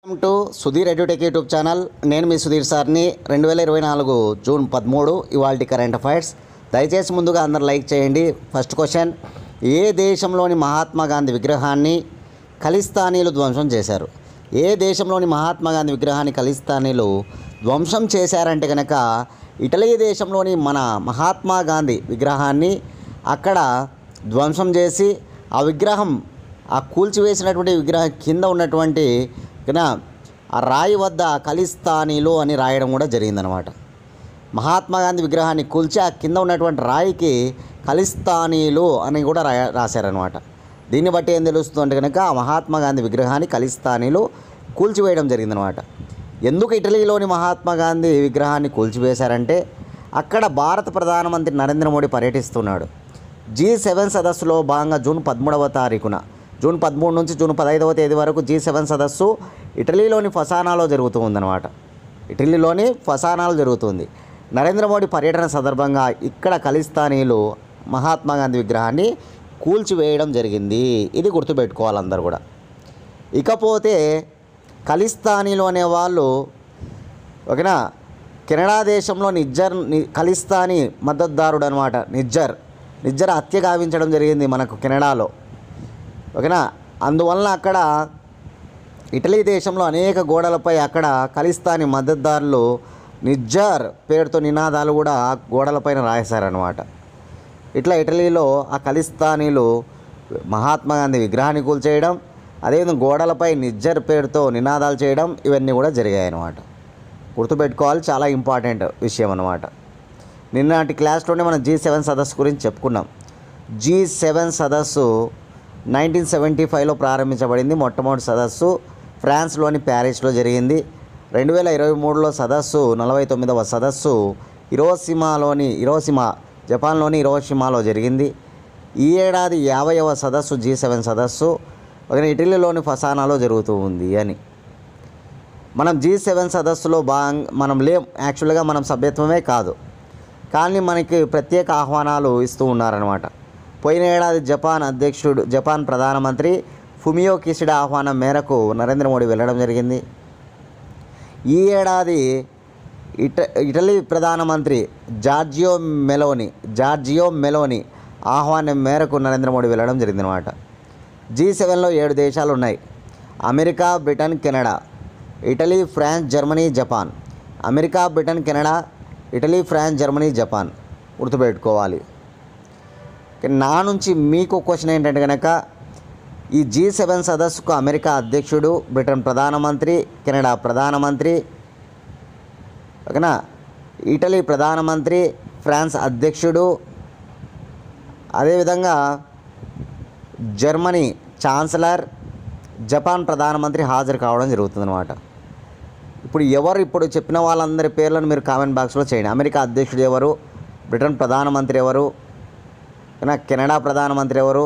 Welcome to Sudheer edutech YouTube channel నేను మీ సుధీర్ సార్ని రెండు వేల ఇరవై నాలుగు జూన్ పదమూడు ఇవాళ కరెంట్ అఫైర్స్ దయచేసి ముందుగా అందరు లైక్ చేయండి ఫస్ట్ క్వశ్చన్ ఏ దేశంలోని మహాత్మా గాంధీ విగ్రహాన్ని ఖలిస్తానీలు ధ్వంసం చేశారు ఏ దేశంలోని మహాత్మా గాంధీ విగ్రహాన్ని ఖలిస్తానీలు ధ్వంసం చేశారంటే కనుక ఇటలీ దేశంలోని మన మహాత్మా గాంధీ విగ్రహాన్ని అక్కడ ధ్వంసం చేసి ఆ విగ్రహం ఆ కూల్చివేసినటువంటి విగ్రహం కింద ఉన్నటువంటి కన్నా ఆ రాయి వద్ద ఖలిస్తానీలు అని రాయడం కూడా జరిగిందనమాట మహాత్మా గాంధీ విగ్రహాన్ని కూల్చి ఆ కింద ఉన్నటువంటి రాయికి ఖలిస్తానీలు అని కూడా రా రాశారనమాట దీన్ని బట్టి ఏం తెలుస్తుంది కనుక ఆ మహాత్మా గాంధీ విగ్రహాన్ని ఖలిస్తానీలు కూల్చివేయడం జరిగిందనమాట ఎందుకు ఇటలీలోని మహాత్మా గాంధీ విగ్రహాన్ని కూల్చివేశారంటే అక్కడ భారత ప్రధానమంత్రి నరేంద్ర మోడీ పర్యటిస్తున్నాడు జీ సెవెన్ సదస్సులో భాగంగా జూన్ పదమూడవ తారీఖున జూన్ పదమూడు నుంచి జూన్ పదహైదవ తేదీ వరకు జీ సెవెన్ సదస్సు ఇటలీలోని ఫసానాలో జరుగుతూ ఉందన్నమాట ఇటలీలోని ఫసానాలో జరుగుతుంది నరేంద్ర మోడీ పర్యటన సందర్భంగా ఇక్కడ ఖలిస్తానీలు మహాత్మా గాంధీ విగ్రహాన్ని కూల్చివేయడం జరిగింది ఇది గుర్తుపెట్టుకోవాలి అందరు కూడా ఇకపోతే ఖలిస్తానీలు అనేవాళ్ళు ఓకేనా కెనడా దేశంలో నిజ్జర్ ని- ఖలిస్తానీ మద్దతుదారుడు అనమాట నిజ్జర్ నిజ్జర్ హత్య గావించడం జరిగింది మనకు కెనడాలో ఓకేనా అందువలన అక్కడ ఇటలీ దేశంలో అనేక గోడలపై అక్కడ ఖలిస్తానీ మద్దతుదారులు నిజ్జర్ పేరుతో నినాదాలు కూడా ఆ గోడలపైన రాశారనమాట ఇట్లా ఇటలీలో ఆ ఖలిస్తానీలు మహాత్మా గాంధీ విగ్రహాన్ని కూల్చేయడం అదేవిధంగా గోడలపై నిజ్జర్ పేరుతో నినాదాలు చేయడం ఇవన్నీ కూడా జరిగాయి అన్నమాట గుర్తుపెట్టుకోవాలి చాలా ఇంపార్టెంట్ విషయం అన్నమాట నిన్నటి క్లాస్లోనే మనం జీ సెవెన్ సదస్సు గురించి చెప్పుకున్నాం జీ సెవెన్ సదస్సు నైన్టీన్ సెవెంటీ ఫైవ్లో ప్రారంభించబడింది మొట్టమొదటి సదస్సు ఫ్రాన్స్లోని ప్యారిస్లో జరిగింది రెండు వేల ఇరవై మూడులో సదస్సు నలభై తొమ్మిదవ సదస్సు ఇరోసిమాలోని ఇరోసిమా జపాన్లోని ఇరోసిమాలో జరిగింది ఈ ఏడాది యాభైవ సదస్సు జీ సెవెన్ సదస్సు ఒక ఇటలీలోని ఫసానాలో జరుగుతూ ఉంది అని మనం జీ సెవెన్ సదస్సులో భాగం మనం లేం యాక్చువల్గా మనం సభ్యత్వమే కాదు కానీ మనకి ప్రత్యేక ఆహ్వానాలు ఇస్తూ ఉన్నారనమాట పోయిన ఏడాది జపాన్ అధ్యక్షుడు జపాన్ ప్రధానమంత్రి ఫుమియో కిసిడా ఆహ్వానం మేరకు నరేంద్ర మోడీ వెళ్ళడం జరిగింది ఈ ఏడాది ఇట ఇటలీ ప్రధానమంత్రి జార్జియో మెలోని జార్జియో మెలోని ఆహ్వానం మేరకు నరేంద్ర మోడీ వెళ్ళడం జరిగిందనమాట జీ సెవెన్లో ఏడు దేశాలు ఉన్నాయి America Britain Canada Italy France Germany Japan America Britain Canada Italy France Germany Japan గుర్తుపెట్టుకోవాలి ఇక నా నుంచి మీకు క్వశ్చన్ ఏంటంటే కనుక ఈ జీ సెవెన్ సదస్సుకు అమెరికా అధ్యక్షుడు బ్రిటన్ ప్రధానమంత్రి కెనడా ప్రధానమంత్రి ఓకేనా ఇటలీ ప్రధానమంత్రి ఫ్రాన్స్ అధ్యక్షుడు అదేవిధంగా జర్మనీ ఛాన్సలర్ జపాన్ ప్రధానమంత్రి హాజరు కావడం జరుగుతుందన్నమాట ఇప్పుడు ఎవరు ఇప్పుడు చెప్పిన వాళ్ళందరి పేర్లను మీరు కామెంట్ బాక్స్లో చేయండి అమెరికా అధ్యక్షుడు ఎవరు బ్రిటన్ ప్రధానమంత్రి ఎవరు ఓకేనా? కెనడా ప్రధానమంత్రి ఎవరు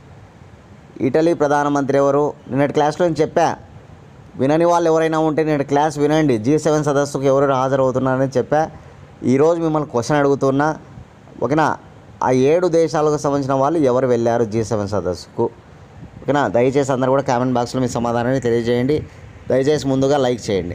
ఇటలీ ప్రధానమంత్రి ఎవరు నిన్నటి క్లాస్లో నేను చెప్పా వినని వాళ్ళు ఎవరైనా ఉంటే నేను క్లాస్ వినండి జీ సెవెన్ సదస్సుకు ఎవరు హాజరవుతున్నారని చెప్పా ఈరోజు మిమ్మల్ని క్వశ్చన్ అడుగుతున్నా ఓకేనా ఆ ఏడు దేశాలకు సంబంధించిన వాళ్ళు ఎవరు వెళ్ళారు జీ సెవెన్ సదస్సుకు ఓకేనా దయచేసి అందరూ కూడా కామెంట్ బాక్స్లో మీ సమాధానాన్ని తెలియజేయండి దయచేసి ముందుగా లైక్ చేయండి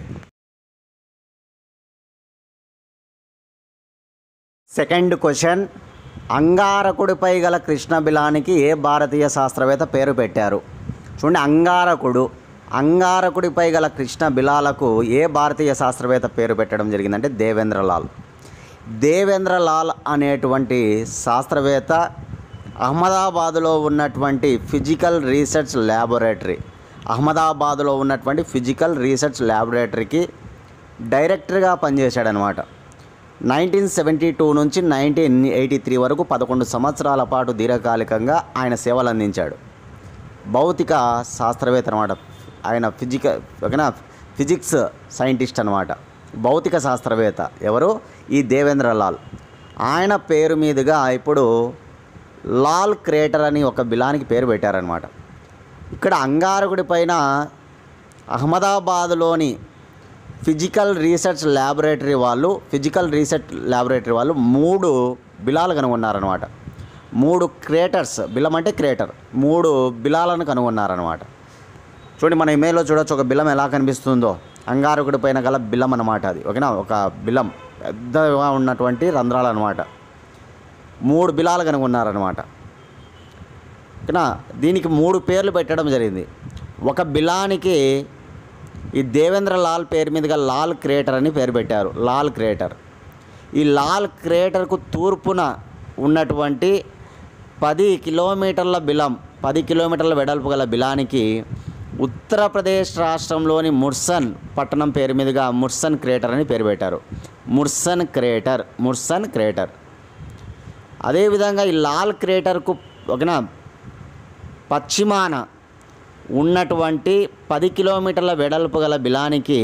సెకండ్ క్వశ్చన్ అంగారకుడిపై గల కృష్ణ బిలానికి ఏ భారతీయ శాస్త్రవేత్త పేరు పెట్టారు చూడండి అంగారకుడు అంగారకుడిపై గల కృష్ణ బిలాలకు ఏ భారతీయ శాస్త్రవేత్త పేరు పెట్టడం జరిగిందంటే దేవేంద్రలాల్ దేవేంద్రలాల్ అనేటువంటి శాస్త్రవేత్త అహ్మదాబాదులో ఉన్నటువంటి ఫిజికల్ రీసెర్చ్ ల్యాబొరేటరీ అహ్మదాబాదులో ఉన్నటువంటి ఫిజికల్ రీసెర్చ్ ల్యాబొరేటరీకి డైరెక్టర్గా పనిచేశాడనమాట నైన్టీన్ సెవెంటీ టూ నుంచి నైన్టీన్ ఎయిటీ త్రీ వరకు పదకొండు సంవత్సరాల పాటు దీర్ఘకాలికంగా ఆయన సేవలు అందించాడు భౌతిక శాస్త్రవేత్త అనమాట ఆయన ఫిజిక ఓకేనా ఫిజిక్స్ సైంటిస్ట్ అనమాట భౌతిక శాస్త్రవేత్త ఎవరు ఈ దేవేంద్ర లాల్ ఆయన పేరు మీదుగా ఇప్పుడు లాల్ క్రేటర్ అని ఒక బిలానికి పేరు పెట్టారనమాట ఇక్కడ అంగారకుడి పైన అహ్మదాబాద్లోని ఫిజికల్ రీసెర్చ్ ల్యాబొరేటరీ వాళ్ళు ఫిజికల్ రీసెర్చ్ ల్యాబొరేటరీ వాళ్ళు మూడు బిలాలు కనుగొన్నారనమాట మూడు క్రేటర్స్ బిలం అంటే క్రేటర్ మూడు బిలాలను కనుగొన్నారనమాట చూడండి మన ఇమేజ్లో చూడొచ్చు ఒక బిల్లం ఎలా కనిపిస్తుందో అంగారకుడి పైన గల బిల్లం అనమాట అది ఓకేనా ఒక బిల్లం పెద్దగా ఉన్నటువంటి రంధ్రాలు అనమాట మూడు బిలాలు కనుక ఉన్నారనమాట ఓకేనా దీనికి మూడు పేర్లు పెట్టడం జరిగింది ఒక బిలానికి ఈ దేవేంద్ర లాల్ పేరు మీదుగా లాల్ క్రేటర్ అని పేరు పెట్టారు లాల్ క్రేటర్ ఈ లాల్ క్రేటర్కు తూర్పున ఉన్నటువంటి పది కిలోమీటర్ల బిలం పది కిలోమీటర్ల వెడల్పు గల బిలానికి ఉత్తరప్రదేశ్ రాష్ట్రంలోని ముర్సన్ పట్టణం పేరు మీదుగా ముర్సన్ క్రేటర్ అని పేరు పెట్టారు ముర్సన్ క్రేటర్ ముర్సన్ క్రేటర్ అదేవిధంగా ఈ లాల్ క్రేటర్కు ఒకనా పశ్చిమాన ఉన్నటువంటి పది కిలోమీటర్ల వెడల్పు గల బిలానికి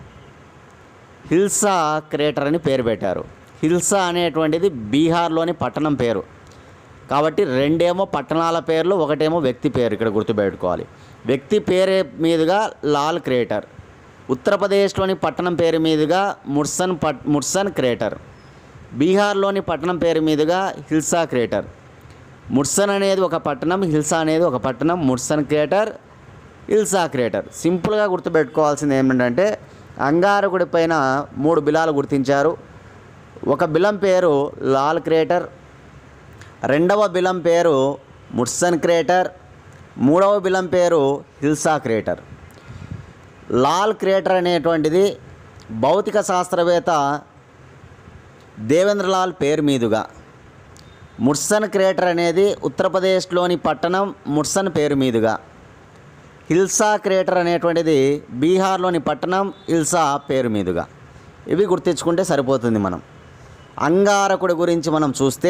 హిల్సా క్రేటర్ అని పేరు పెట్టారు హిల్సా అనేటువంటిది బీహార్లోని పట్టణం పేరు కాబట్టి రెండేమో పట్టణాల పేర్లు ఒకటేమో వ్యక్తి పేరు ఇక్కడ గుర్తుపెట్టుకోవాలి వ్యక్తి పేరు మీదుగా లాల్ క్రేటర్ ఉత్తరప్రదేశ్లోని పట్టణం పేరు మీదుగా ముర్సన్ పట్ ముర్సన్ క్రేటర్ బీహార్లోని పట్టణం పేరు మీదుగా హిల్సా క్రేటర్ ముర్సన్ అనేది ఒక పట్టణం హిల్సా అనేది ఒక పట్టణం ముర్సన్ క్రేటర్ హిల్సా క్రేటర్ సింపుల్గా గుర్తుపెట్టుకోవాల్సింది ఏమిటంటే అంగారకుడి పైన మూడు బిలాలు గుర్తించారు ఒక బిలం పేరు లాల్ క్రేటర్ రెండవ బిలం పేరు ముర్సన్ క్రేటర్ మూడవ బిలం పేరు హిల్సా క్రేటర్ లాల్ క్రేటర్ అనేటువంటిది భౌతిక శాస్త్రవేత్త దేవేంద్రలాల్ పేరు మీదుగా ముర్సన్ క్రేటర్ అనేది ఉత్తరప్రదేశ్లోని పట్టణం ముర్సన్ పేరు మీదుగా హిల్సా క్రేటర్ అనేటువంటిది బీహార్లోని పట్టణం హిల్సా పేరు మీదుగా ఇవి గుర్తించుకుంటే సరిపోతుంది మనం అంగారకుడి గురించి మనం చూస్తే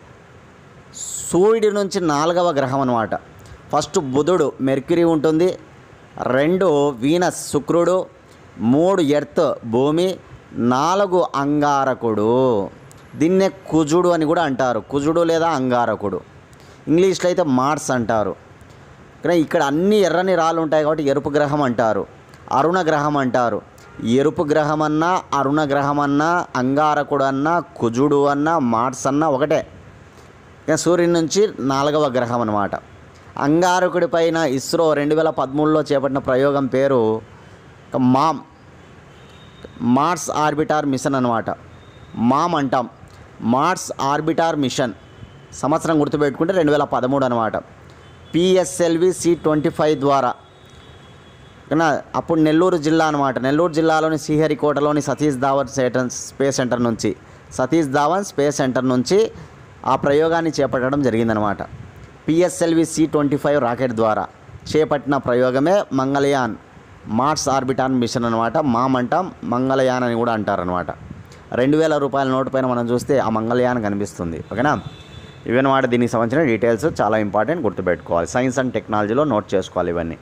సూర్యుడి నుంచి నాలుగవ గ్రహం అనమాట ఫస్ట్ బుధుడు మెర్క్యూరీ ఉంటుంది రెండు వీనస్ శుక్రుడు మూడు ఎర్త్ భూమి నాలుగు అంగారకుడు దీన్నే కుజుడు అని కూడా అంటారు కుజుడు లేదా అంగారకుడు ఇంగ్లీష్లో అయితే మార్స్ అంటారు కానీ ఇక్కడ అన్ని ఎర్రని రాళ్ళు ఉంటాయి కాబట్టి ఎరుపు గ్రహం అంటారు అరుణ గ్రహం అంటారు ఎరుపు గ్రహం అన్నా అరుణ గ్రహం అన్నా అంగారకుడు అన్నా కుజుడు అన్నా మార్స్ అన్నా ఒకటే ఇక సూర్యుని నుంచి నాలుగవ గ్రహం అనమాట అంగారకుడి పైన ఇస్రో రెండు వేల పదమూడులో చేపట్టిన ప్రయోగం పేరు ఒక మామ్ మార్స్ ఆర్బిటార్ మిషన్ అనమాట మామ్ అంటాం మార్స్ ఆర్బిటార్ మిషన్ సంవత్సరం గుర్తుపెట్టుకుంటే రెండు వేల పదమూడు అనమాట పిఎస్ఎల్వి సి ట్వంటీ ఫైవ్ ద్వారా ఓకేనా అప్పుడు నెల్లూరు జిల్లా అనమాట నెల్లూరు జిల్లాలోని శ్రీహరికోటలోని Satish Dhawan centre space centre నుంచి సతీష్ ధావన్ స్పేస్ సెంటర్ నుంచి ఆ ప్రయోగాన్ని చేపట్టడం జరిగిందనమాట PSLV C twenty five rocket ద్వారా చేపట్టిన ప్రయోగమే మంగళయాన్ మార్స్ ఆర్బిటాన్ మిషన్ అనమాట మామంటాం మంగళయాన్ అని కూడా అంటారనమాట రెండు వేల రూపాయల నోటు పైన మనం చూస్తే ఆ మంగళయాన్ కనిపిస్తుంది ఓకేనా ఇవన్నమాట దీనికి సంబంధించిన డీటెయిల్స్ చాలా ఇంపార్టెంట్ గుర్తుపెట్టుకోవాలి సైన్స్ అండ్ టెక్నాలజీలో నోట్ చేసుకోవాలి ఇవన్నీ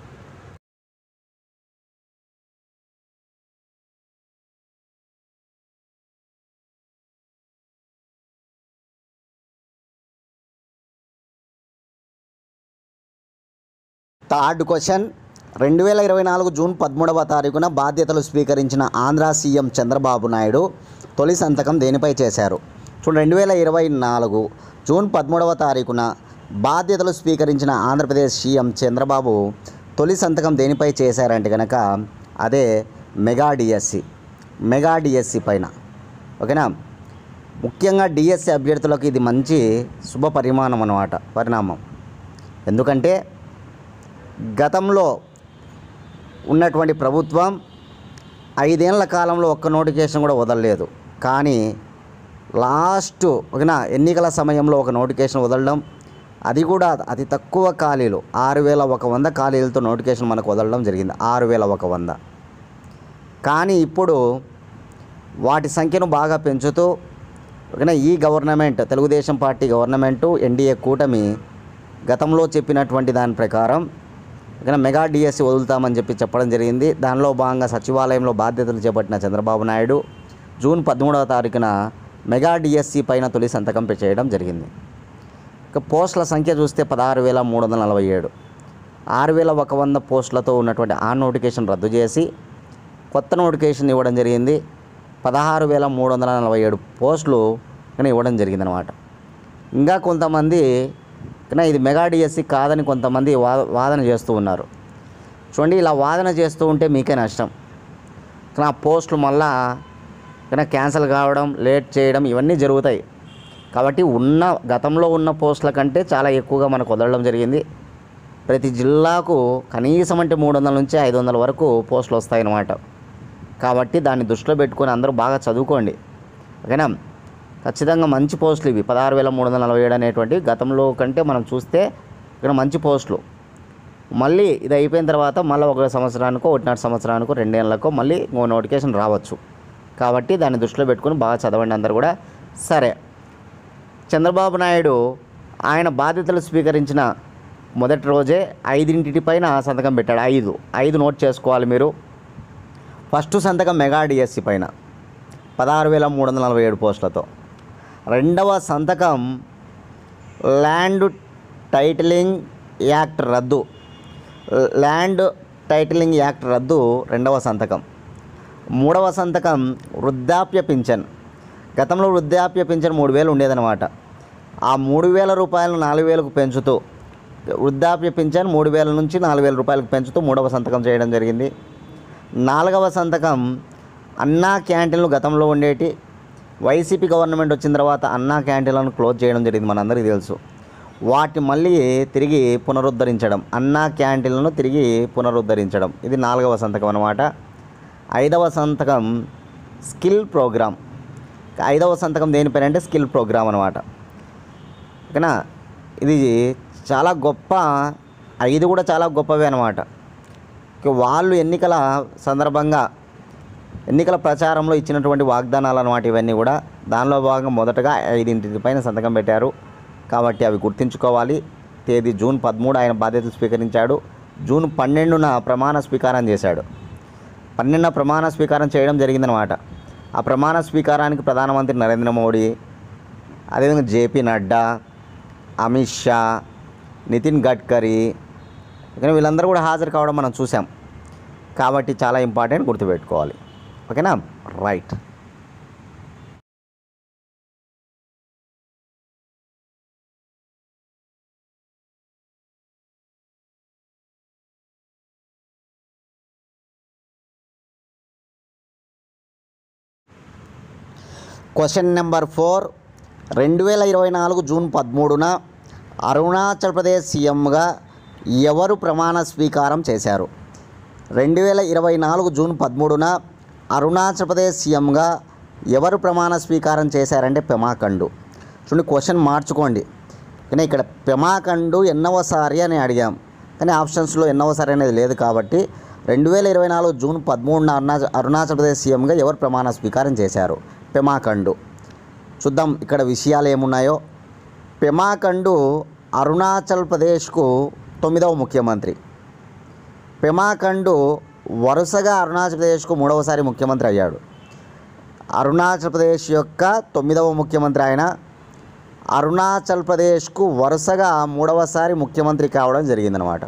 థర్డ్ క్వశ్చన్ రెండు వేల ఇరవై నాలుగు జూన్ పదమూడవ తారీఖున బాధ్యతలు స్వీకరించిన ఆంధ్ర సీఎం చంద్రబాబు నాయుడు తొలి సంతకం దేనిపై చేశారు చూడండి రెండు వేల ఇరవై నాలుగు జూన్ పదమూడవ తారీఖున బాధ్యతలు స్వీకరించిన ఆంధ్రప్రదేశ్ సీఎం చంద్రబాబు తొలి సంతకం దేనిపై చేశారంటే కనుక అదే మెగా డిఎస్సి మెగా డిఎస్సి పైన ఓకేనా ముఖ్యంగా డిఎస్సి అభ్యర్థులకు ఇది మంచి శుభ పరిమాణం అన్నమాట పరిణామం ఎందుకంటే గతంలో ఉన్నటువంటి ప్రభుత్వం ఐదేళ్ల కాలంలో ఒక్క నోటిఫికేషన్ కూడా వదలలేదు కానీ లాస్ట్ ఒకనా ఎన్నికల సమయంలో ఒక నోటిఫికేషన్ వదలడం అది కూడా అతి తక్కువ ఖాళీలు ఆరు వేల ఒక వంద ఖాళీలతో నోటిఫికేషన్ మనకు వదలడం జరిగింది ఆరు వేల ఒక వంద కానీ ఇప్పుడు వాటి సంఖ్యను బాగా పెంచుతూ ఓకేనా ఈ government Telugu Desam party government NDA కూటమి గతంలో చెప్పినటువంటి దాని ప్రకారం ఓకేనా మెగా డిఎస్సి వదులుతామని చెప్పి చెప్పడం జరిగింది దానిలో భాగంగా సచివాలయంలో బాధ్యతలు చేపట్టిన చంద్రబాబు నాయుడు జూన్ పదమూడవ తారీఖున మెగా డిఎస్సి పైన తొలి సంతకం పె- చేయడం జరిగింది ఇక పోస్టుల సంఖ్య చూస్తే పదహారు వేల మూడు వందల నలభై ఏడు ఆరు వేల ఒక వంద పోస్టులతో ఉన్నటువంటి ఆ నోటిఫికేషన్ రద్దు చేసి కొత్త నోటిఫికేషన్ ఇవ్వడం జరిగింది పదహారు వేల మూడు వందల నలభై ఏడు పోస్టులు కానీ ఇవ్వడం జరిగిందనమాట ఇంకా కొంతమంది కానీ ఇది మెగా డిఎస్సి కాదని కొంతమంది వా వాదన చేస్తూ ఉన్నారు చూడండి ఇలా వాదన చేస్తూ ఉంటే మీకే నష్టం కానీ ఆ పోస్టులు మళ్ళా కనుక క్యాన్సిల్ కావడం లేట్ చేయడం ఇవన్నీ జరుగుతాయి కాబట్టి ఉన్న గతంలో ఉన్న పోస్టుల కంటే చాలా ఎక్కువగా మనకు వదలడం జరిగింది ప్రతి జిల్లాకు కనీసం అంటే మూడు వందల నుంచి ఐదు వందల వరకు పోస్టులు వస్తాయన్నమాట కాబట్టి దాన్ని దృష్టిలో పెట్టుకొని అందరూ బాగా చదువుకోండి ఓకేనా ఖచ్చితంగా మంచి పోస్టులు ఇవి పదహారు వేల మూడు వందల నలభై ఏడు అనేటువంటి గతంలో కంటే మనం చూస్తే ఇక్కడ మంచి పోస్టులు మళ్ళీ ఇది అయిపోయిన తర్వాత మళ్ళీ ఒక సంవత్సరానికో ఒకటిన్నర సంవత్సరానికో రెండేళ్లకో మళ్ళీ ఇంకో నోటిఫికేషన్ రావచ్చు కాబట్టి దాన్ని దృష్టిలో పెట్టుకొని బాగా చదవండి అందరు కూడా సరే చంద్రబాబు నాయుడు ఆయన బాధ్యతలు స్వీకరించిన మొదటి రోజే ఐదింటి పైన సంతకం పెట్టాడు ఐదు ఐదు నోట్ చేసుకోవాలి మీరు ఫస్ట్ సంతకం మెగా డిఎస్సి పైన పదహారు వేల మూడు వందల నలభై ఏడు పోస్టులతో రెండవ సంతకం ల్యాండ్ టైటిలింగ్ యాక్ట్ రద్దు ల్యాండ్ టైటిలింగ్ యాక్ట్ రద్దు రెండవ సంతకం మూడవ సంతకం వృద్ధాప్య పింఛన్ గతంలో వృద్ధాప్య పింఛన్ మూడు వేలు ఉండేదన్నమాట ఆ మూడు వేల రూపాయలను నాలుగు వేలకు పెంచుతూ వృద్ధాప్య పింఛన్ మూడు వేల నుంచి నాలుగు వేల రూపాయలకు పెంచుతూ మూడవ సంతకం చేయడం జరిగింది నాలుగవ సంతకం అన్నా క్యాంటీన్లు గతంలో ఉండేటి వైసీపీ గవర్నమెంట్ వచ్చిన తర్వాత అన్నా క్యాంటీన్లను క్లోజ్ చేయడం జరిగింది మనందరికీ తెలుసు వాటి మళ్ళీ తిరిగి పునరుద్ధరించడం అన్నా క్యాంటీన్లను తిరిగి పునరుద్ధరించడం ఇది నాలుగవ సంతకం అన్నమాట ఐదవ సంతకం స్కిల్ ప్రోగ్రామ్ ఐదవ సంతకం దేనిపైన అంటే స్కిల్ ప్రోగ్రామ్ అనమాట ఓకేనా ఇది చాలా గొప్ప ఐదు కూడా చాలా గొప్పవే అనమాట వాళ్ళు ఎన్నికల సందర్భంగా ఎన్నికల ప్రచారంలో ఇచ్చినటువంటి వాగ్దానాలు అనమాట ఇవన్నీ కూడా దానిలో భాగంగా మొదటగా ఐదింటి పైన సంతకం పెట్టారు కాబట్టి అవి గుర్తుంచుకోవాలి తేదీ జూన్ పదమూడు ఆయన బాధ్యతలు స్వీకరించాడు జూన్ పన్నెండున ప్రమాణ స్వీకారం చేశాడు పన్నెండున ప్రమాణ స్వీకారం చేయడం జరిగిందనమాట ఆ ప్రమాణ స్వీకారానికి ప్రధానమంత్రి నరేంద్ర మోడీ అదేవిధంగా జేపీ నడ్డా అమిత్ షా నితిన్ గడ్కరీ ఓకేనా వీళ్ళందరూ కూడా హాజరు కావడం మనం చూసాం కాబట్టి చాలా ఇంపార్టెంట్ గుర్తుపెట్టుకోవాలి ఓకేనా రైట్ క్వశ్చన్ నెంబర్ ఫోర్ రెండు వేల ఇరవై నాలుగు జూన్ పదమూడున అరుణాచల్ ప్రదేశ్ సీఎంగా ఎవరు ప్రమాణ స్వీకారం చేశారు రెండు వేల ఇరవై నాలుగు జూన్ పదమూడున అరుణాచల్ ప్రదేశ్ సీఎంగా ఎవరు ప్రమాణ స్వీకారం చేశారంటే పెమాకండు చూడండి క్వశ్చన్ మార్చుకోండి కానీ ఇక్కడ పెమాకండు ఎన్నవసారి అని అడిగాం కానీ ఆప్షన్స్లో ఎన్నవసారి అనేది లేదు కాబట్టి రెండు వేల ఇరవై నాలుగు జూన్ పదమూడున అరుణాచల్ అరుణాచల్ ప్రదేశ్ సీఎంగా ఎవరు ప్రమాణ స్వీకారం చేశారు పెమాకండు చూద్దాం ఇక్కడ విషయాలు ఏమున్నాయో పెమాకండు అరుణాచల్ ప్రదేశ్కు తొమ్మిదవ ముఖ్యమంత్రి పెమాకండు వరుసగా అరుణాచల్ ప్రదేశ్కు మూడవసారి ముఖ్యమంత్రి అయ్యాడు అరుణాచల్ ప్రదేశ్ యొక్క తొమ్మిదవ ముఖ్యమంత్రి ఆయన అరుణాచల్ ప్రదేశ్కు వరుసగా మూడవసారి ముఖ్యమంత్రి కావడం జరిగిందనమాట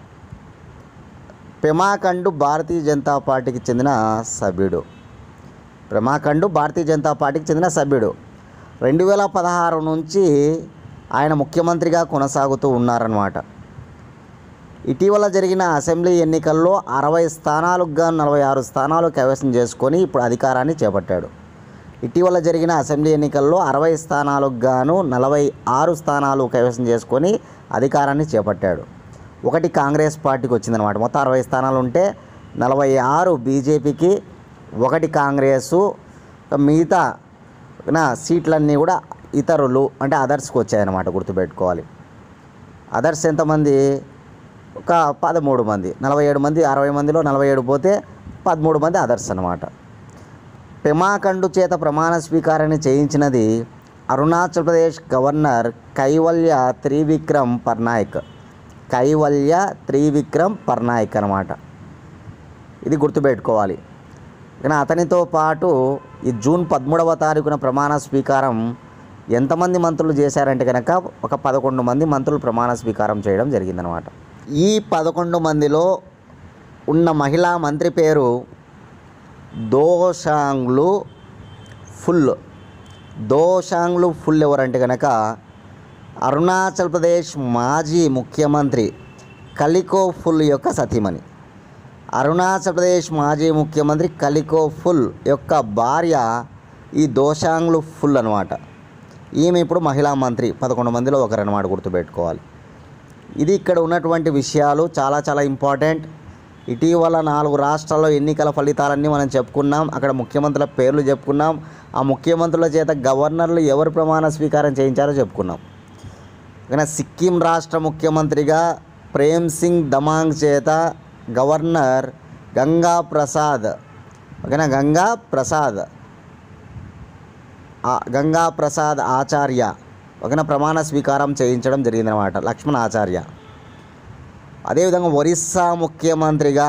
పెమాకండు భారతీయ జనతా పార్టీకి చెందిన సభ్యుడు పెమాకండు భారతీయ జనతా పార్టీకి చెందిన సభ్యుడు రెండు వేల పదహారు నుంచి ఆయన ముఖ్యమంత్రిగా కొనసాగుతూ ఉన్నారన్నమాట ఇటీవల జరిగిన అసెంబ్లీ ఎన్నికల్లో అరవై స్థానాలకు గాను నలభై ఆరు స్థానాలు కైవసం చేసుకొని ఇప్పుడు అధికారాన్ని చేపట్టాడు ఇటీవల జరిగిన అసెంబ్లీ ఎన్నికల్లో అరవై స్థానాలకు గాను నలభై ఆరు స్థానాలు కైవసం చేసుకొని అధికారాన్ని చేపట్టాడు ఒకటి కాంగ్రెస్ పార్టీకి వచ్చిందనమాట మొత్తం అరవై స్థానాలు ఉంటే నలభై ఆరు బీజేపీకి ఒకటి కాంగ్రెసు మిగతా నా సీట్లన్నీ కూడా ఇతరులు అంటే అదర్స్కి వచ్చాయన్నమాట గుర్తుపెట్టుకోవాలి అదర్స్ ఎంతమంది ఒక పదమూడు మంది నలభై ఏడు మంది అరవై మందిలో నలభై ఏడు పోతే పదమూడు మంది అదర్స్ అనమాట పెమాకండు చేత ప్రమాణ స్వీకారాన్ని చేయించినది అరుణాచల్ ప్రదేశ్ గవర్నర్ కైవల్య త్రివిక్రమ్ పర్నాయక్ కైవల్య త్రివిక్రమ్ పర్నాయక్ అనమాట ఇది గుర్తుపెట్టుకోవాలి కానీ అతనితో పాటు ఈ జూన్ పదమూడవ తారీఖున ప్రమాణ స్వీకారం ఎంతమంది మంత్రులు చేశారంటే కనుక ఒక పదకొండు మంది మంత్రులు ప్రమాణ స్వీకారం చేయడం జరిగిందనమాట ఈ పదకొండు మందిలో ఉన్న మహిళా మంత్రి పేరు దోషాంగ్లు ఫుల్ దోషాంగ్లు ఫుల్ ఎవరంటే కనుక అరుణాచల్ ప్రదేశ్ మాజీ ముఖ్యమంత్రి కలికో ఫుల్ యొక్క సతీమణి అరుణాచల్ ప్రదేశ్ మాజీ ముఖ్యమంత్రి కలికో ఫుల్ యొక్క భార్య ఈ దోషాంగ్లు ఫుల్ అనమాట ఈమె ఇప్పుడు మహిళా మంత్రి పదకొండు మందిలో ఒకరన్నమాట గుర్తుపెట్టుకోవాలి ఇది ఇక్కడ ఉన్నటువంటి విషయాలు చాలా చాలా ఇంపార్టెంట్ ఇటీవల నాలుగు రాష్ట్రాల్లో ఎన్నికల ఫలితాలన్నీ మనం చెప్పుకున్నాం అక్కడ ముఖ్యమంత్రుల పేర్లు చెప్పుకున్నాం ఆ ముఖ్యమంత్రుల చేత గవర్నర్లు ఎవరు ప్రమాణ స్వీకారం చేయించారో చెప్పుకున్నాం కానీ సిక్కిం రాష్ట్ర ముఖ్యమంత్రిగా ప్రేమ్ సింగ్ దమాంగ్ చేత గవర్నర్ గంగా ప్రసాద్ ఓకేనా గంగా ప్రసాద్ ఆ గంగా ప్రసాద్ ఆచార్య ఓకేనా ప్రమాణ స్వీకారం చేయించడం జరిగిందనమాట లక్ష్మణ్ ఆచార్య అదేవిధంగా ఒరిస్సా ముఖ్యమంత్రిగా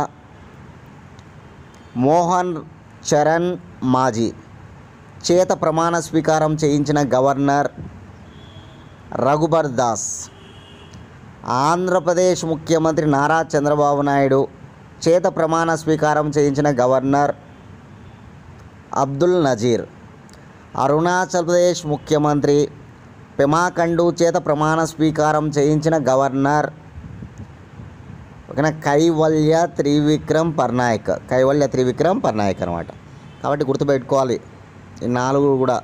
మోహన్ చరణ్ మాజీ చేత ప్రమాణ స్వీకారం చేయించిన గవర్నర్ రఘుబర్ దాస్ ఆంధ్రప్రదేశ్ ముఖ్యమంత్రి నారా చంద్రబాబు నాయుడు చేత ప్రమాణ స్వీకారం చేయించిన గవర్నర్ అబ్దుల్ నజీర్ అరుణాచల్ ప్రదేశ్ ముఖ్యమంత్రి పెమా ఖండు చేత ప్రమాణ స్వీకారం చేయించిన గవర్నర్ ఓకేనా కైవల్య త్రివిక్రమ్ పర్నాయక్ కైవల్య త్రివిక్రమ్ పర్నాయక్ అనమాట కాబట్టి గుర్తుపెట్టుకోవాలి ఈ నాలుగు కూడా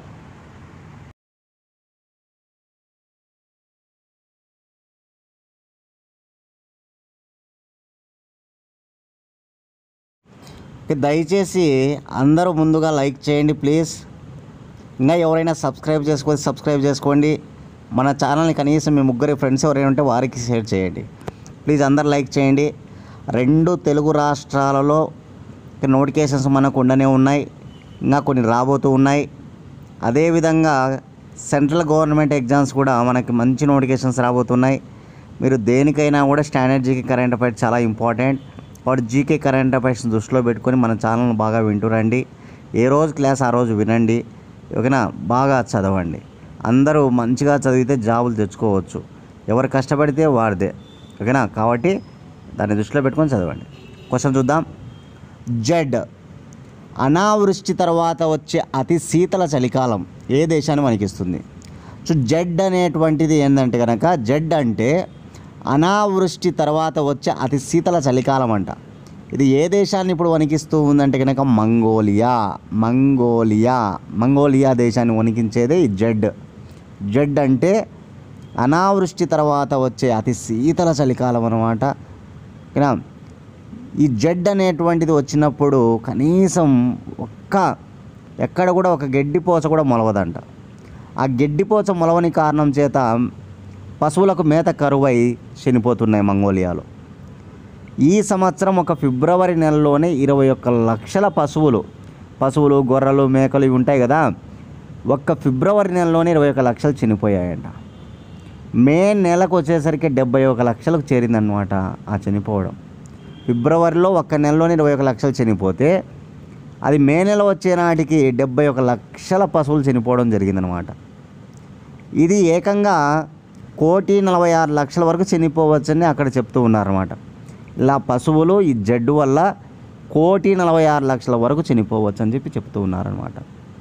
ఓకే, దయచేసి అందరూ ముందుగా లైక్ చేయండి ప్లీజ్ ఇంకా ఎవరైనా సబ్స్క్రైబ్ చేసుకోవాలి సబ్స్క్రైబ్ చేసుకోండి మన ఛానల్ని కనీసం మీ ముగ్గురి ఫ్రెండ్స్ ఎవరైనా ఉంటే వారికి షేర్ చేయండి ప్లీజ్ అందరు లైక్ చేయండి రెండు తెలుగు రాష్ట్రాలలో నోటిఫికేషన్స్ మనకు ఉండనే ఉన్నాయి ఇంకా కొన్ని రాబోతూ ఉన్నాయి అదేవిధంగా సెంట్రల్ గవర్నమెంట్ ఎగ్జామ్స్ కూడా మనకి మంచి నోటిఫికేషన్స్ రాబోతున్నాయి మీరు దేనికైనా కూడా స్టాండర్డ్ జీకే కరెంట్ అఫైర్స్ చాలా ఇంపార్టెంట్ వాటి జీకే కరెంట్ అఫైర్స్ దృష్టిలో పెట్టుకొని మన ఛానల్ని బాగా వింటురండి ఏ రోజు క్లాస్ ఆ రోజు వినండి ఓకేనా బాగా చదవండి అందరూ మంచిగా చదివితే జాబులు తెచ్చుకోవచ్చు ఎవరు కష్టపడితే వాడిదే ఓకేనా కాబట్టి దాన్ని దృష్టిలో పెట్టుకొని చదవండి క్వశ్చన్ చూద్దాం జెడ్ అనావృష్టి తర్వాత వచ్చే అతి శీతల చలికాలం ఏ దేశాన్ని మనకిస్తుంది సో జెడ్ అనేటువంటిది ఏంటంటే కనుక జెడ్ అంటే అనావృష్టి తర్వాత వచ్చే అతి శీతల చలికాలం అంట ఇది ఏ దేశాన్ని ఇప్పుడు వణికిస్తూ ఉందంటే కనుక మంగోలియా మంగోలియా మంగోలియా దేశాన్ని వణికించేదే ఈ జెడ్ జెడ్ అంటే అనావృష్టి తర్వాత వచ్చే అతి శీతల చలికాలం అనమాట ఓకేనా ఈ జెడ్ అనేటువంటిది వచ్చినప్పుడు కనీసం ఒక్క ఎక్కడ కూడా ఒక గడ్డిపోచ కూడా మొలవదంట ఆ గడ్డిపోచ మొలవని కారణం చేత పశువులకు మేత కరువై చనిపోతున్నాయి మంగోలియాలో ఈ సంవత్సరం ఒక ఫిబ్రవరి నెలలోనే ఇరవై ఒక్క లక్షల పశువులు పశువులు గొర్రెలు మేకలు ఇవి ఉంటాయి కదా ఒక్క ఫిబ్రవరి నెలలోనే ఇరవై ఒక్క లక్షలు చనిపోయాయంట మే నెలకు వచ్చేసరికి డెబ్బై ఒక లక్షలకు చేరిందనమాట ఆ చనిపోవడం ఫిబ్రవరిలో ఒక్క నెలలోనే ఇరవై ఒక లక్షలు చనిపోతే అది మే నెల వచ్చే నాటికి డెబ్బై ఒక లక్షల పశువులు చనిపోవడం జరిగిందనమాట ఇది ఏకంగా కోటి నలభై ఆరు లక్షల వరకు చనిపోవచ్చని అక్కడ చెప్తూ ఉన్నారన్నమాట ఇలా పశువులు ఈ జడ్డు వల్ల కోటి నలభై ఆరు లక్షల వరకు చనిపోవచ్చు అని చెప్పి చెప్తూ ఉన్నారనమాట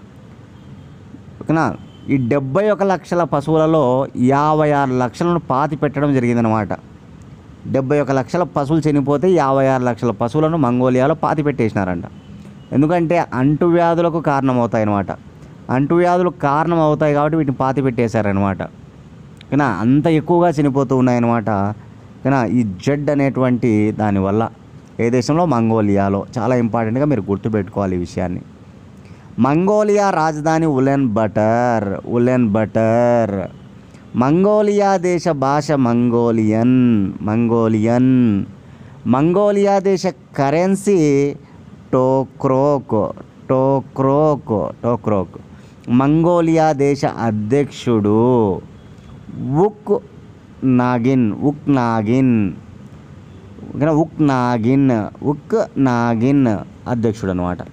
ఓకేనా ఈ డెబ్బై ఒక లక్షల పశువులలో యాభై ఆరు లక్షలను పాతి పెట్టడం జరిగిందనమాట డెబ్బై ఒక లక్షల పశువులు చనిపోతే యాభై ఆరు లక్షల పశువులను మంగోలియాలో పాతి పెట్టేసినారంట ఎందుకంటే అంటువ్యాధులకు కారణమవుతాయి అన్నమాట అంటువ్యాధులు కారణం అవుతాయి కాబట్టి వీటిని పాతి పెట్టేశారనమాట కానీ అంత ఎక్కువగా చనిపోతూ ఉన్నాయన్నమాట కానీ ఈ జెడ్ అనేటువంటి దానివల్ల ఏ దేశంలో మంగోలియాలో చాలా ఇంపార్టెంట్గా మీరు గుర్తుపెట్టుకోవాలి ఈ విషయాన్ని మంగోలియా రాజధాని Ulaanbaatar Ulaanbaatar Mongolia దేశ భాష మంగోలియన్ మంగోలియన్ మంగోలియా దేశ currency togrog togrog togrog Mongolia దేశ అధ్యక్షుడు ఉక్ నాగిన్ ఉక్ నాగిన్ ఓకేనా? ఉక్ నాగిన్ ఉక్ నాగిన్ అధ్యక్షుడు అనమాట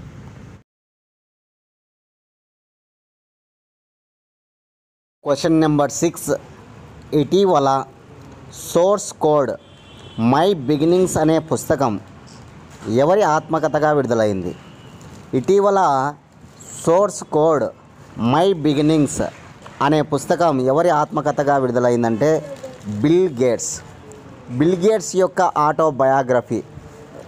క్వశ్చన్ నెంబర్ సిక్స్ ఇటీవల సోర్స్ కోడ్ మై బిగినింగ్స్ అనే పుస్తకం ఎవరి ఆత్మకథగా విడుదలైంది ఇటీవల సోర్స్ కోడ్ మై బిగినింగ్స్ అనే పుస్తకం ఎవరి ఆత్మకథగా విడుదలైందంటే బిల్ గేట్స్ బిల్ గేట్స్ యొక్క ఆటోబయోగ్రఫీ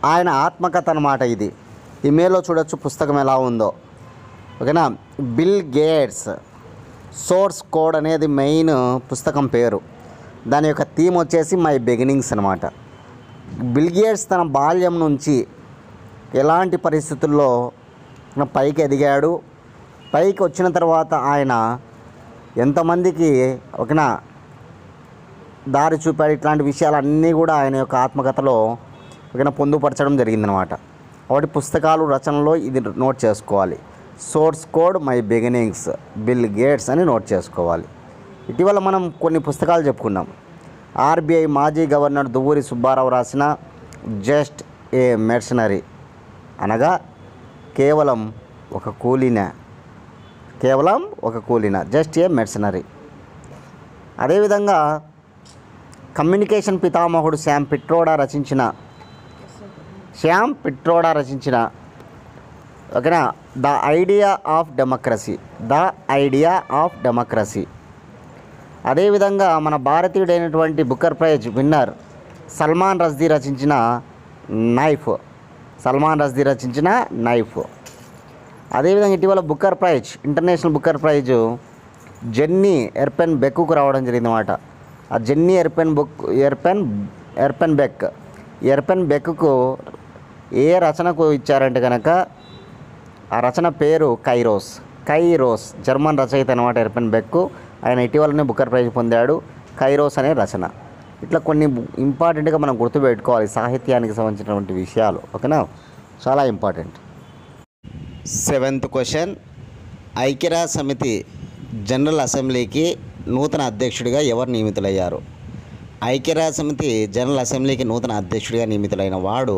ఆయన ఆత్మకథ అన్నమాట ఇది ఇమేల్లో చూడొచ్చు పుస్తకం ఎలా ఉందో ఓకేనా బిల్ గేట్స్ సోర్స్ కోడ్ అనేది మెయిన్ పుస్తకం పేరు దాని యొక్క థీమ్ వచ్చేసి మై బిగినింగ్స్ అనమాట బిల్ గేట్స్ తన బాల్యం నుంచి ఎలాంటి పరిస్థితుల్లో పైకి ఎదిగాడు పైకి వచ్చిన తర్వాత ఆయన ఎంతమందికి ఒకనా దారి చూపాడు ఇట్లాంటి విషయాలన్నీ కూడా ఆయన యొక్క ఆత్మకథలో ఒకనా పొందుపరచడం జరిగిందనమాట వాటి పుస్తకాలు రచనలో ఇది నోట్ చేసుకోవాలి source code my beginnings Bill Gates అని నోట్ చేసుకోవాలి ఇటీవల మనం కొన్ని పుస్తకాలు చెప్పుకున్నాం ఆర్బీఐ మాజీ గవర్నర్ దువ్వూరి సుబ్బారావు రాసిన జస్ట్ ఏ మెర్సనరీ అనగా కేవలం ఒక కూలీన కేవలం ఒక కూలీన జస్ట్ ఏ మెర్సనరీ అదేవిధంగా కమ్యూనికేషన్ పితామహుడు శామ్ పిట్రోడా రచించిన శ్యామ్ పిట్రోడా రచించిన ఓకేనా the idea of democracy the idea of democracy అదేవిధంగా మన భారతీయుడైనటువంటి Booker prize winner Salman Rushdie రచించిన నైఫ్ సల్మాన్ రజ్దీ రచించిన నైఫ్ అదేవిధంగా ఇటీవల Booker prize international Booker prize Jenny ఎర్పెన్ బెక్కుకు రావడం జరిగిందన్నమాట ఆ జెన్నీ ఎర్పెన్ బుక్ ఎర్పెన్ ఎర్పెన్ బెక్ ఎర్పెన్ బెక్కుకు ఏ రచనకు ఇచ్చారంటే కనుక ఆ రచన పేరు కైరోస్ కైరోస్ జర్మన్ రచయిత అనమాట ఎర్పెన్ బెక్కు ఆయన ఇటీవలనే బుక్కర్ ప్రైజ్ పొందాడు కైరోస్ అనే రచన ఇట్లా కొన్ని ఇంపార్టెంట్గా మనం గుర్తుపెట్టుకోవాలి సాహిత్యానికి సంబంధించినటువంటి విషయాలు ఓకేనా చాలా ఇంపార్టెంట్ సెవెంత్ క్వశ్చన్ ఐక్యరాజ్య సమితి జనరల్ అసెంబ్లీకి నూతన అధ్యక్షుడిగా ఎవరు నియమితులయ్యారు ఐక్యరాజ్య సమితి జనరల్ అసెంబ్లీకి నూతన అధ్యక్షుడిగా నియమితులైన వాడు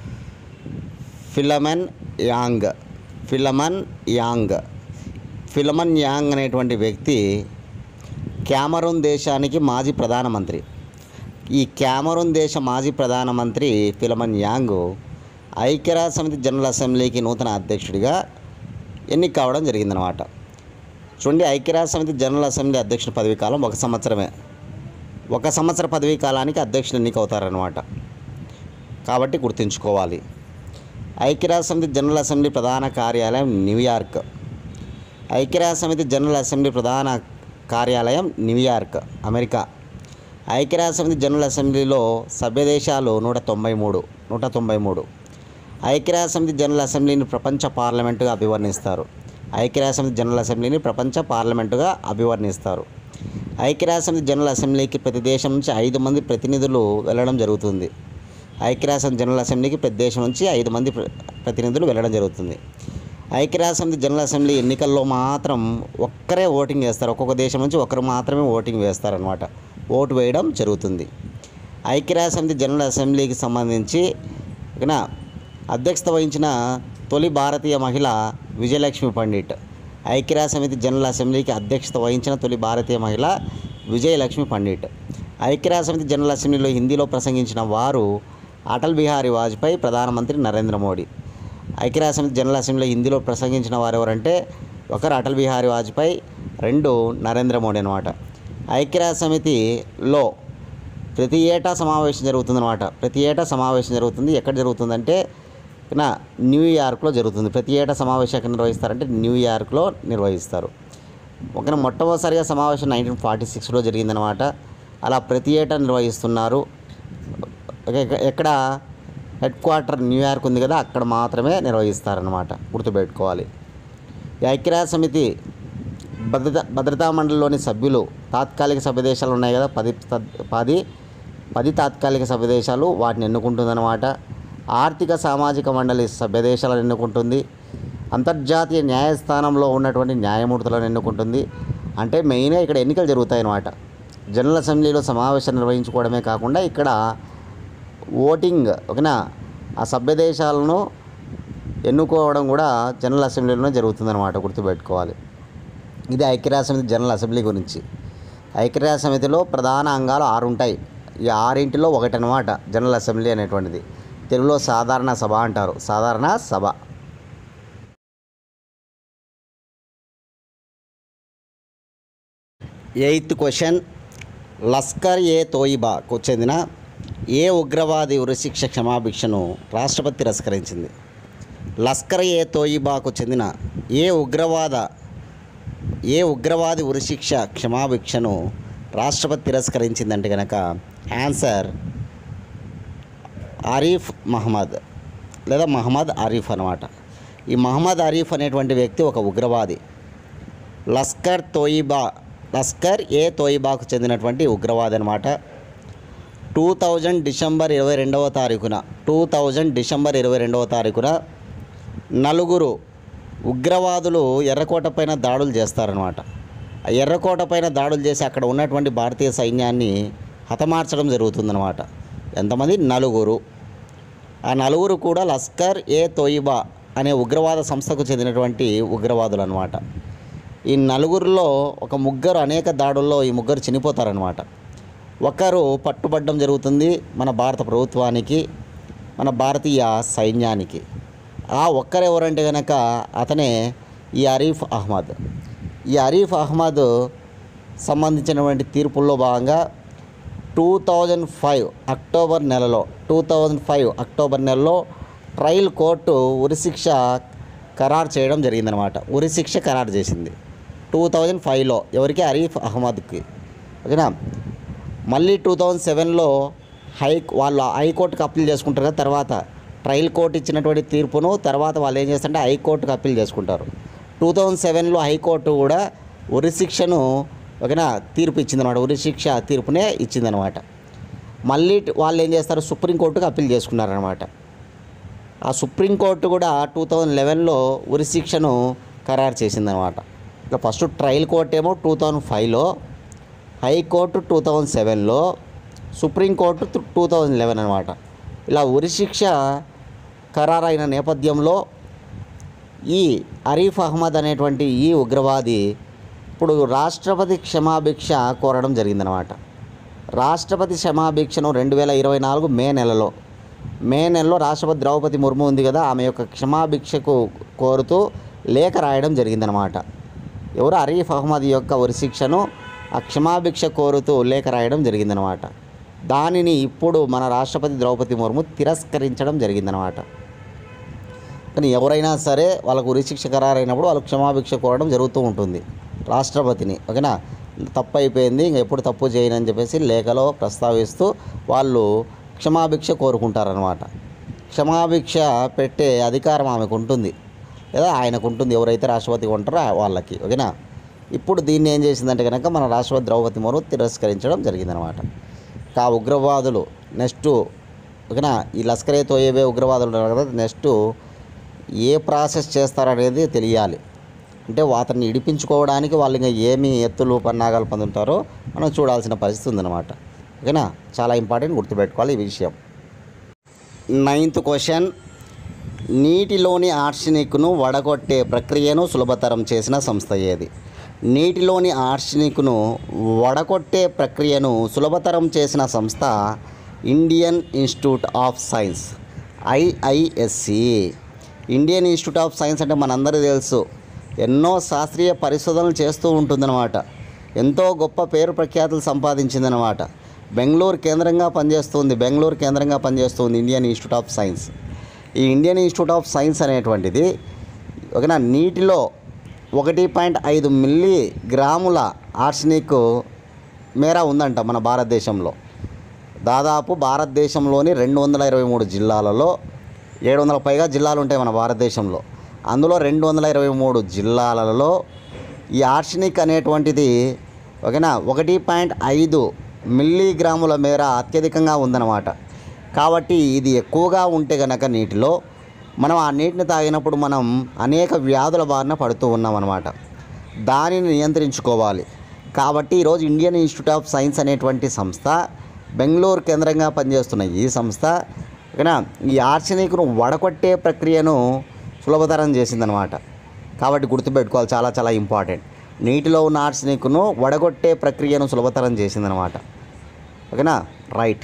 Philemon Yang Philemon Yang Philemon Yang అనేటువంటి వ్యక్తి క్యామరూన్ దేశానికి మాజీ ప్రధానమంత్రి ఈ క్యామరూన్ దేశ మాజీ ప్రధానమంత్రి ఫిలమన్ యాంగ్ ఐక్యరాజ్య సమితి జనరల్ అసెంబ్లీకి నూతన అధ్యక్షుడిగా ఎన్నిక కావడం జరిగిందనమాట చూడండి ఐక్యరాజ్య సమితి జనరల్ అసెంబ్లీ అధ్యక్షుడి పదవీ కాలం ఒక సంవత్సరమే ఒక సంవత్సర పదవీ కాలానికి అధ్యక్షుడు ఎన్నిక అవుతారనమాట కాబట్టి గుర్తుంచుకోవాలి ఐక్యరాజ్య సమితి జనరల్ అసెంబ్లీ ప్రధాన కార్యాలయం న్యూయార్క్ ఐక్యరాజ్య సమితి జనరల్ అసెంబ్లీ ప్రధాన కార్యాలయం న్యూయార్క్ అమెరికా ఐక్యరాజ్య సమితి జనరల్ అసెంబ్లీలో సభ్య దేశాలు నూట తొంభై మూడు నూట తొంభై మూడు ఐక్యరాజ్య సమితి జనరల్ అసెంబ్లీని ప్రపంచ పార్లమెంటుగా అభివర్ణిస్తారు ఐక్యరాజ్య సమితి జనరల్ అసెంబ్లీని ప్రపంచ పార్లమెంటుగా అభివర్ణిస్తారు ఐక్యరాజ్య సమితి జనరల్ అసెంబ్లీకి ప్రతి దేశం నుంచి ఐదు మంది ప్రతినిధులు వెళ్ళడం జరుగుతుంది ఐక్యరాజ్య సమితి జనరల్ అసెంబ్లీకి ప్రతి దేశం నుంచి ఐదు మంది ప్ర- ప్రతినిధులు వెళ్ళడం జరుగుతుంది ఐక్యరాజ్య సమితి జనరల్ అసెంబ్లీ ఎన్నికల్లో మాత్రం ఒక్కరే ఓటింగ్ వేస్తారు ఒక్కొక్క దేశం నుంచి ఒకరు మాత్రమే ఓటింగ్ వేస్తారనమాట ఓటు వేయడం జరుగుతుంది ఐక్యరాజ్య సమితి జనరల్ అసెంబ్లీకి సంబంధించి ఓకేనా అధ్యక్షత వహించిన తొలి భారతీయ మహిళ విజయలక్ష్మి పండిట్ ఐక్యరాజ్య సమితి జనరల్ అసెంబ్లీకి అధ్యక్షత వహించిన తొలి భారతీయ మహిళ విజయలక్ష్మి పండిట్ ఐక్యరాజ్య సమితి జనరల్ అసెంబ్లీలో హిందీలో ప్రసంగించిన వారు అటల్ బిహారీ వాజ్పేయి ప్రధానమంత్రి నరేంద్ర మోడీ ఐక్యరాజ్య సమితి జనరల్ అసెంబ్లీలో హిందీలో ప్రసంగించిన వారు ఎవరంటే ఒకరు అటల్ బిహారీ వాజ్పేయి రెండు నరేంద్ర మోడీ అనమాట ఐక్యరాజ్య సమితిలో ప్రతి ఏటా సమావేశం జరుగుతుందన్నమాట ప్రతి ఏటా సమావేశం జరుగుతుంది ఎక్కడ జరుగుతుందంటే నా న్యూయార్క్లో జరుగుతుంది ప్రతి ఏటా సమావేశం ఎక్కడ నిర్వహిస్తారంటే న్యూయార్క్లో నిర్వహిస్తారు ఒక మొట్టమొదటిసారిగా సమావేశం నైన్టీన్ ఫార్టీ సిక్స్లో జరిగిందనమాట అలా ప్రతి ఏటా నిర్వహిస్తున్నారు ఎక్క- ఎక్కడ హెడ్ క్వార్టర్ న్యూయార్క్ ఉంది కదా అక్కడ మాత్రమే నిర్వహిస్తారనమాట గుర్తుపెట్టుకోవాలి ఈ ఐక్యరాజ్య సమితి భద్రతా భద్రతా మండలిలోని సభ్యులు తాత్కాలిక సభ్యదేశాలు ఉన్నాయి కదా పది తద్- పది పది తాత్కాలిక సభ్యదేశాలు వాటిని ఎన్నుకుంటుందన్నమాట ఆర్థిక సామాజిక మండలి సభ్యదేశాలను ఎన్నుకుంటుంది అంతర్జాతీయ న్యాయస్థానంలో ఉన్నటువంటి న్యాయమూర్తులను ఎన్నుకుంటుంది అంటే మెయిన్గా ఇక్కడ ఎన్నికలు జరుగుతాయి అన్నమాట జనరల్ అసెంబ్లీలో సమావేశం నిర్వహించుకోవడమే కాకుండా ఇక్కడ ఓటింగ్ ఓకేనా ఆ సభ్య దేశాలను ఎన్నుకోవడం కూడా జనరల్ అసెంబ్లీలోనే జరుగుతుందన్నమాట గుర్తుపెట్టుకోవాలి ఇది ఐక్యరాజ్య సమితి జనరల్ అసెంబ్లీ గురించి ఐక్యరాజ్య సమితిలో ప్రధాన అంగాలు ఆరు ఉంటాయి ఈ ఆరింటిలో ఒకటి అనమాట జనరల్ అసెంబ్లీ అనేటువంటిది తెలుగులో సాధారణ సభ అంటారు సాధారణ సభ ఎయిత్ క్వశ్చన్ లస్కర్ ఏ తోయిబాకు చెందిన ఏ ఉగ్రవాది ఉరిశిక్ష క్షమాభిక్షను రాష్ట్రపతి తిరస్కరించింది లస్కర్ ఏ తోయిబాకు చెందిన ఏ ఉగ్రవాద ఏ ఉగ్రవాది ఉరిశిక్ష క్షమాభిక్షను రాష్ట్రపతి తిరస్కరించిందంటే కనుక ఆన్సర్ ఆరీఫ్ మహమ్మద్ లేదా మహమ్మద్ ఆరీఫ్ అనమాట ఈ మహమ్మద్ ఆరీఫ్ అనేటువంటి వ్యక్తి ఒక ఉగ్రవాది లస్కర్ తోయిబా లస్కర్ ఏ తోయిబాకు చెందినటువంటి ఉగ్రవాది అనమాట టూ థౌజండ్ డిసెంబర్ ఇరవై రెండవ తారీఖున టూ థౌజండ్ డిసెంబర్ ఇరవై రెండవ తారీఖున నలుగురు ఉగ్రవాదులు ఎర్రకోట పైన దాడులు చేస్తారనమాట ఆ ఎర్రకోట పైన దాడులు చేసి అక్కడ ఉన్నటువంటి భారతీయ సైన్యాన్ని హతమార్చడం జరుగుతుందన్నమాట ఎంతమంది నలుగురు ఆ నలుగురు కూడా లస్కర్ ఏ తోయిబా అనే ఉగ్రవాద సంస్థకు చెందినటువంటి ఉగ్రవాదులు అనమాట ఈ నలుగురిలో ఒక ముగ్గురు అనేక దాడుల్లో ఈ ముగ్గురు చనిపోతారనమాట ఒకరు పట్టుబడ్డం జరుగుతుంది మన భారత ప్రభుత్వానికి మన భారతీయ సైన్యానికి ఆ ఒక్కరెవరంటే కనుక అతనే ఈ అరీఫ్ అహ్మద్ ఈ అరీఫ్ అహ్మద్ సంబంధించినటువంటి తీర్పుల్లో భాగంగా టూ థౌజండ్ ఫైవ్ అక్టోబర్ నెలలో టూ థౌజండ్ ఫైవ్ అక్టోబర్ నెలలో ట్రయల్ కోర్టు ఉరిశిక్ష ఖరారు చేయడం జరిగిందనమాట ఉరిశిక్ష ఖరారు చేసింది టూ థౌజండ్ ఫైవ్లో ఎవరికి అరీఫ్ అహ్మద్కి ఓకేనా మళ్ళీ టూ థౌజండ్ సెవెన్లో హై వాళ్ళు హైకోర్టుకి అప్పీల్ చేసుకుంటారు కదా తర్వాత ట్రయల్ కోర్టు ఇచ్చినటువంటి తీర్పును తర్వాత వాళ్ళు ఏం చేస్తారంటే హైకోర్టుకి అప్పీల్ చేసుకుంటారు టూ థౌజండ్ సెవెన్లో హైకోర్టు కూడా ఉరిశిక్షను ఓకేనా తీర్పు ఇచ్చిందనమాట ఉరిశిక్ష తీర్పునే ఇచ్చిందనమాట మళ్ళీ వాళ్ళు ఏం చేస్తారు సుప్రీంకోర్టుకి అప్పీల్ చేసుకున్నారనమాట ఆ సుప్రీంకోర్టు కూడా టూ థౌజండ్ లెవెన్లో ఉరిశిక్షను ఖరారు చేసిందనమాట ఇట్లా ఫస్ట్ ట్రయల్ కోర్ట్ ఏమో టూ థౌజండ్ ఫైవ్లో హైకోర్టు టూ థౌజండ్ సెవెన్లో సుప్రీంకోర్టు టూ థౌజండ్ లెవెన్ అనమాట ఇలా ఉరిశిక్ష ఖరారైన నేపథ్యంలో ఈ అరీఫ్ అహ్మద్ అనేటువంటి ఈ ఉగ్రవాది ఇప్పుడు రాష్ట్రపతి క్షమాభిక్ష కోరడం జరిగిందనమాట రాష్ట్రపతి క్షమాభిక్షను రెండు వేల ఇరవై నాలుగు మే నెలలో మే నెలలో రాష్ట్రపతి ద్రౌపది ముర్ము ఉంది కదా ఆమె యొక్క క్షమాభిక్షకు కోరుతూ లేఖ రాయడం జరిగిందనమాట ఎవరు అరీఫ్ అహ్మద్ యొక్క ఉరిశిక్షను ఆ క్షమాభిక్ష కోరుతూ లేఖ రాయడం జరిగిందనమాట దానిని ఇప్పుడు మన రాష్ట్రపతి ద్రౌపది ముర్ము తిరస్కరించడం జరిగిందనమాట కానీ ఎవరైనా సరే వాళ్ళకు ఉరిశిక్ష ఖరారైనప్పుడు వాళ్ళు క్షమాభిక్ష కోరడం జరుగుతూ ఉంటుంది రాష్ట్రపతిని ఓకేనా తప్పు అయిపోయింది ఇంక ఎప్పుడు తప్పు చేయనని చెప్పేసి లేఖలో ప్రస్తావిస్తూ వాళ్ళు క్షమాభిక్ష కోరుకుంటారనమాట క్షమాభిక్ష పెట్టే అధికారం ఆమెకు ఉంటుంది లేదా ఆయనకు ఉంటుంది ఎవరైతే రాష్ట్రపతి ఉంటారో ఆ వాళ్ళకి ఓకేనా ఇప్పుడు దీన్ని ఏం చేసిందంటే కనుక మన రాష్ట్రపతి ద్రౌపది ముర్ము తిరస్కరించడం జరిగిందనమాట ఆ ఉగ్రవాదులు నెక్స్ట్ ఓకేనా ఈ లస్కరే తోయేవే ఉగ్రవాదులు ఉన్నారు కదా నెక్స్ట్ ఏ ప్రాసెస్ చేస్తారనేది తెలియాలి అంటే అతన్ని ఇడిపించుకోవడానికి వాళ్ళు ఇంకా ఏమి ఎత్తులు పన్నాగాలు పొందుంటారో మనం చూడాల్సిన పరిస్థితి ఉందన్నమాట ఓకేనా చాలా ఇంపార్టెంట్ గుర్తుపెట్టుకోవాలి ఈ విషయం నైన్త్ క్వశ్చన్ నీటిలోని ఆర్సెనిక్ను వడగొట్టే ప్రక్రియను సులభతరం చేసిన సంస్థ ఏది నీటిలోని ఆర్సెనిక్ను వడగొట్టే ప్రక్రియను సులభతరం చేసిన సంస్థ Indian Institute of Science IISc Indian Institute of Science అంటే మనందరికీ తెలుసు ఎన్నో శాస్త్రీయ పరిశోధనలు చేస్తూ ఉంటుందన్నమాట ఎంతో గొప్ప పేరు ప్రఖ్యాతులు సంపాదించిందనమాట బెంగళూరు కేంద్రంగా పనిచేస్తుంది బెంగళూరు కేంద్రంగా పనిచేస్తుంది ఇండియన్ ఇన్స్టిట్యూట్ ఆఫ్ సైన్స్ ఈ ఇండియన్ ఇన్స్టిట్యూట్ ఆఫ్ సైన్స్ అనేటువంటిది ఓకేనా నీటిలో ఒకటి పాయింట్ ఐదు మిల్లీ గ్రాముల ఆర్సనిక్ మేర ఉందంట మన భారతదేశంలో దాదాపు భారతదేశంలోని రెండు వందల ఇరవై మూడు జిల్లాలలో ఏడు వందల పైగా జిల్లాలు ఉంటాయి మన భారతదేశంలో అందులో రెండు వందల ఇరవై మూడు జిల్లాలలో ఈ ఆర్సనిక్ అనేటువంటిది ఓకేనా ఒకటి పాయింట్ ఐదు మిల్లీగ్రాముల మేర అత్యధికంగా ఉందన్నమాట కాబట్టి ఇది ఎక్కువగా ఉంటే గనక నీటిలో మనం ఆ నీటిని తాగినప్పుడు మనం అనేక వ్యాధుల బారిన పడుతూ ఉన్నాం అన్నమాట దానిని నియంత్రించుకోవాలి కాబట్టి ఈరోజు ఇండియన్ ఇన్స్టిట్యూట్ ఆఫ్ సైన్స్ అనేటువంటి సంస్థ బెంగళూరు కేంద్రంగా పనిచేస్తున్న ఈ సంస్థ ఓకేనా ఈ ఆర్సెనిక్ను వడకొట్టే ప్రక్రియను సులభతరం చేసిందనమాట కాబట్టి గుర్తుపెట్టుకోవాలి చాలా చాలా ఇంపార్టెంట్ నీటిలో ఉన్న ఆర్సెనిక్ను వడగొట్టే ప్రక్రియను సులభతరం చేసిందనమాట ఓకేనా రైట్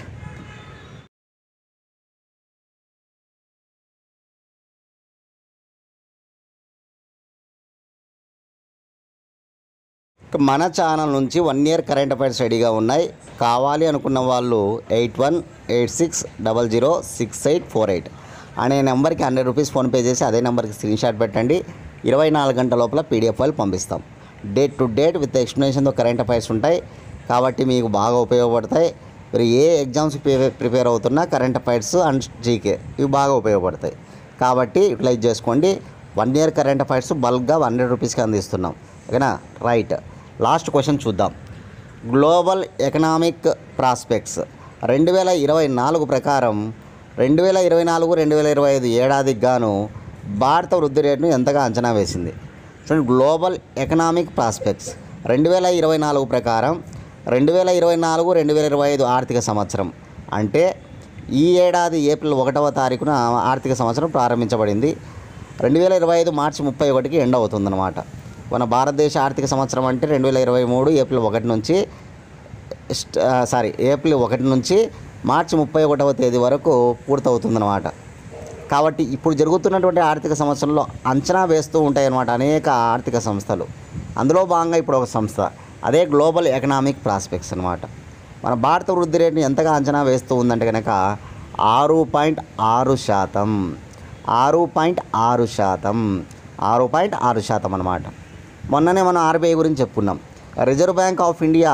మన ఛానల్ నుంచి వన్ ఇయర్ కరెంట్ అఫైర్స్ రెడీగా ఉన్నాయి కావాలి అనుకున్న వాళ్ళు eight one eight six double zero six eight four eight అనే నెంబర్కి హండ్రెడ్ రూపీస్ ఫోన్పే చేసి అదే నెంబర్కి స్క్రీన్ షాట్ పెట్టండి ఇరవై నాలుగు గంటల లోపల పీడిఎఫ్ ఫైల్ పంపిస్తాం డేట్ టు డేట్ విత్ ఎక్స్ప్లెనేషన్తో కరెంట్ అఫైర్స్ ఉంటాయి కాబట్టి మీకు బాగా ఉపయోగపడతాయి మీరు ఏ ఎగ్జామ్స్ ప్రిపేర్ అవుతున్నా కరెంట్ అఫైర్స్ అండ్ జీకే ఇవి బాగా ఉపయోగపడతాయి కాబట్టి యూటిలైజ్ చేసుకోండి వన్ ఇయర్ కరెంట్ అఫైర్స్ బల్క్గా హండ్రెడ్ రూపీస్కి అందిస్తున్నాం ఓకేనా రైట్ లాస్ట్ క్వశ్చన్ చూద్దాం గ్లోబల్ ఎకనామిక్ ప్రాస్పెక్ట్స్ రెండు వేల ఇరవై నాలుగు ప్రకారం రెండు వేల ఇరవై నాలుగు రెండు వేల ఇరవై ఐదు ఏడాదికి గాను భారత వృద్ధి రేటును ఎంతగా అంచనా వేసింది చూడండి గ్లోబల్ ఎకనామిక్ ప్రాస్పెక్ట్స్ రెండు వేల ఇరవై నాలుగు ప్రకారం రెండు వేల ఇరవై నాలుగు రెండు వేల ఇరవై ఐదు ఆర్థిక సంవత్సరం అంటే ఈ ఏడాది ఏప్రిల్ ఒకటవ తారీఖున ఆర్థిక సంవత్సరం ప్రారంభించబడింది రెండు వేల ఇరవై ఐదు మార్చి ముప్పై ఒకటికి ఎండ్ అవుతుందన్నమాట మన భారతదేశ ఆర్థిక సంవత్సరం అంటే రెండు వేల ఇరవై మూడు ఏప్రిల్ ఒకటి నుంచి స్ట్- ఆ, సారీ ఏప్రిల్ ఒకటి నుంచి మార్చి ముప్పై ఒకటవ తేదీ వరకు పూర్తవుతుందన్నమాట కాబట్టి ఇప్పుడు జరుగుతున్నటువంటి ఆర్థిక సంవత్సరంలో అంచనా వేస్తూ ఉంటాయి అన్నమాట అనేక ఆర్థిక సంస్థలు అందులో భాగంగా ఇప్పుడు ఒక సంస్థ అదే గ్లోబల్ ఎకనామిక్ ప్రాస్పెక్ట్స్ అన్నమాట మన భారత వృద్ధి రేటుని ఎంతగా అంచనా వేస్తూ ఉందంటే కనుక ఆరు పాయింట్ ఆరు శాతం ఆరు పాయింట్ ఆరు శాతం ఆరు పాయింట్ ఆరు శాతం అన్నమాట మొన్ననే మనం ఆర్బీఐ గురించి చెప్పుకున్నాం రిజర్వ్ బ్యాంక్ ఆఫ్ ఇండియా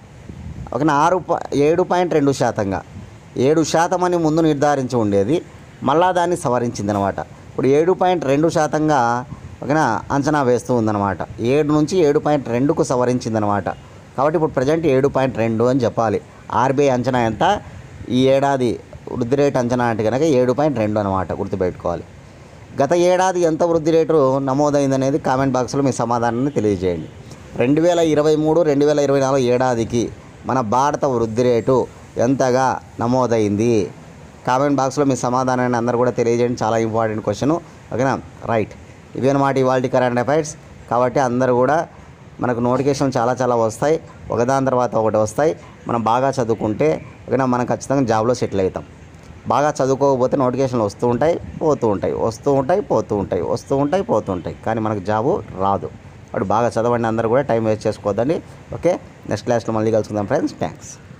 ఒక ఆరు పా- ఏడు పాయింట్ రెండు శాతంగా ఏడు శాతం అని ముందు నిర్ధారించి ఉండేది మళ్ళా దాన్ని సవరించిందనమాట ఇప్పుడు ఏడు పాయింట్ రెండు శాతంగా ఓకేనా అంచనా వేస్తూ ఉందన్నమాట ఏడు నుంచి ఏడు పాయింట్ రెండుకు సవరించిందనమాట కాబట్టి ఇప్పుడు ప్రజెంట్ ఏడు పాయింట్ రెండు అని చెప్పాలి ఆర్బీఐ అంచనా ఎంత ఈ ఏడాది వృద్ధి రేటు అంచనా అంటే కనుక ఏడు పాయింట్ రెండు అనమాట గుర్తుపెట్టుకోవాలి గత ఏడాది ఎంత వృద్ధి రేటు నమోదైందనేది కామెంట్ బాక్స్లో మీ సమాధానాన్ని తెలియజేయండి రెండు వేల ఇరవై మూడు రెండు వేల ఇరవై నాలుగు ఏడాదికి మన భారత వృద్ధి రేటు ఎంతగా నమోదైంది కామెంట్ బాక్స్లో మీ సమాధానాన్ని అందరూ కూడా తెలియజేయండి చాలా ఇంపార్టెంట్ క్వశ్చన్ ఓకేనా రైట్ ఇవి అనమాట ఇవాళ కరెంట్ అఫైర్స్ కాబట్టి అందరూ కూడా మనకు నోటిఫికేషన్ చాలా చాలా వస్తాయి ఒకదాని తర్వాత ఒకటి వస్తాయి మనం బాగా చదువుకుంటే ఓకేనా మనం ఖచ్చితంగా జాబ్లో సెటిల్ అవుతాం బాగా చదువుకోకపోతే నోటిఫికేషన్లు వస్తూ ఉంటాయి పోతూ ఉంటాయి వస్తూ ఉంటాయి పోతూ ఉంటాయి వస్తూ ఉంటాయి పోతూ ఉంటాయి కానీ మనకు జాబు రాదు వాడు బాగా చదవండి అందరూ కూడా టైం వేస్ట్ చేసుకోవద్దండి ఓకే నెక్స్ట్ క్లాస్లో మళ్ళీ కలుసుకుందాం ఫ్రెండ్స్ థ్యాంక్స్